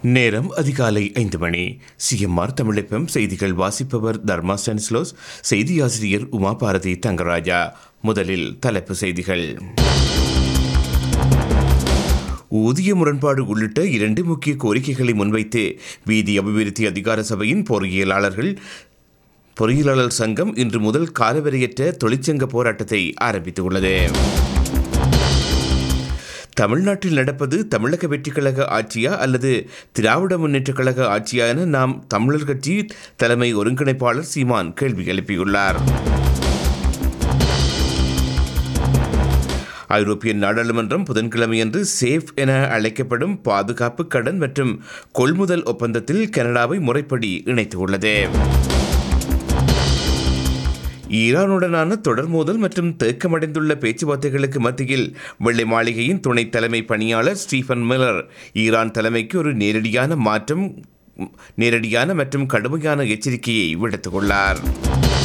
நேரம் அதிகாலை ஐந்து மணி சிஎம்ஆர் தமிழப்பம் செய்திகள் வாசிப்பவர் தர்மா ஸ்டானிஸ்லோஸ் செய்தி ஆசிரியர் உமா பாரதி தங்கராஜா முதலில் தலைப்பு செய்திகள் ஊதிய முரண்பாடு உள்ளிட்ட இரண்டு முக்கிய கோரிக்கைகளை முன்வைத்து வீதி அபிவிருத்தி அதிகார சபையின் பொறியியலாளர்கள் பொறியியலாளர் சங்கம் இன்று முதல் காலவரையற்ற தொழிற்சங்க போராட்டத்தை ஆரம்பித்துள்ளது தமிழ்நாட்டில் நடப்பது தமிழக வெற்றிக் கழக ஆட்சியா அல்லது திராவிட முன்னேற்றக் கழக ஆட்சியா என நாம் தமிழர் கட்சி தலைமை ஒருங்கிணைப்பாளர் சீமான் கேள்வி எழுப்பியுள்ளார் ஐரோப்பிய நாடாளுமன்றம் புதன்கிழமையன்று சேஃப் என அழைக்கப்படும் பாதுகாப்பு கடன் மற்றும் கொள்முதல் ஒப்பந்தத்தில் கனடாவை முறைப்படி இணைத்துள்ளது ஈரானுடனான தொடர் மோதல் மற்றும் தேக்கமடைந்துள்ள பேச்சுவார்த்தைகளுக்கு மத்தியில் வெள்ளை மாளிகையின் துணை தலைமை பணியாளர் ஸ்டீஃபன் மில்லர் ஈரான் தலைமைக்கு ஒரு நேரடியான மாற்றம் நேரடியான மற்றும் கடுமையான எச்சரிக்கையை விடுத்துள்ளார்